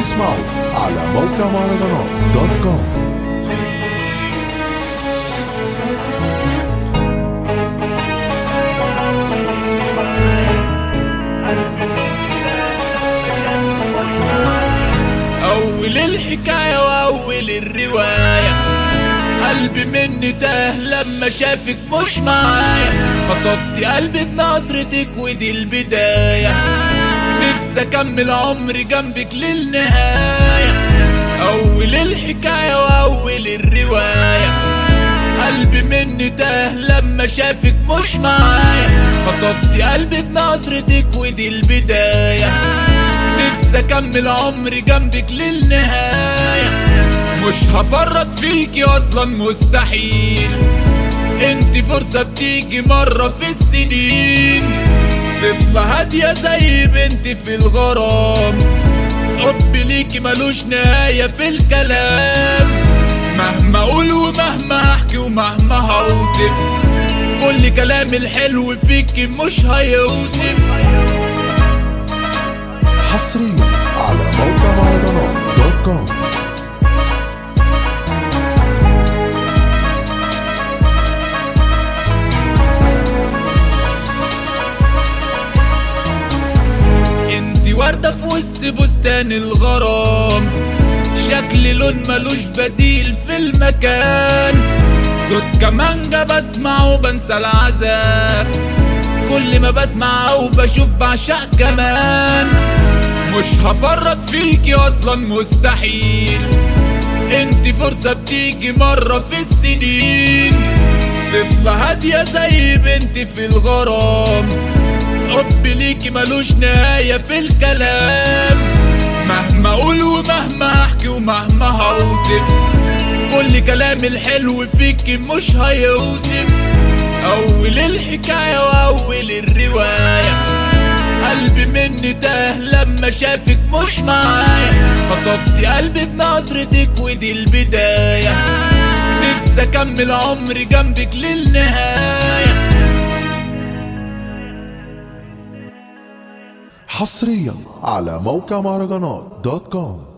تسمعوا على موقع مهرجانات دوت كوم أول الحكاية وأول الرواية قلبي مني تاه لما شافك مش معايا خطفت قلبي بنظرتك ودي البداية نفسي أكمل عمري جنبك للنهاية أول الحكاية وأول الرواية قلبي مني تاه لما شافك مش معايا خطفت قلبي بنظرتك ودي البداية نفسي اكمل عمري جنبك للنهاية مش هفرط فيكي اصلا مستحيل انت فرصة بتيجي مرة في السنين طفلة هادية زي بنتي في الغرام حبي ليكي ملوش نهاية في الكلام مهما اقول ومهما احكي ومهما هوصف كل كلام الحلو فيكي مش هيوصف حصريا على موقع مهرجانات دوت كوم انتي وردة في وسط بستان الغرام شكل لون ملوش بديل في المكان صوت كمانجا بسمعه بنسى العذاب كل ما بسمع او بشوف بعشق كمان مش هفرط فيكي اصلا مستحيل انتي فرصة بتيجي مرة في السنين طفلة هادية زي بنتي في الغرام حبي ليكي ملوش نهاية في الكلام مهما اقول ومهما احكي ومهما هوصف كل كلام الحلو فيكي مش هيوصف اول الحكاية واول الرواية قلبي مني تاه لما شافك مش معايا خطفت قلبي بنظرتك ودي البداية نفسي اكمل عمري جنبك للنهاية حصريا على موقع مهرجانات دوت كوم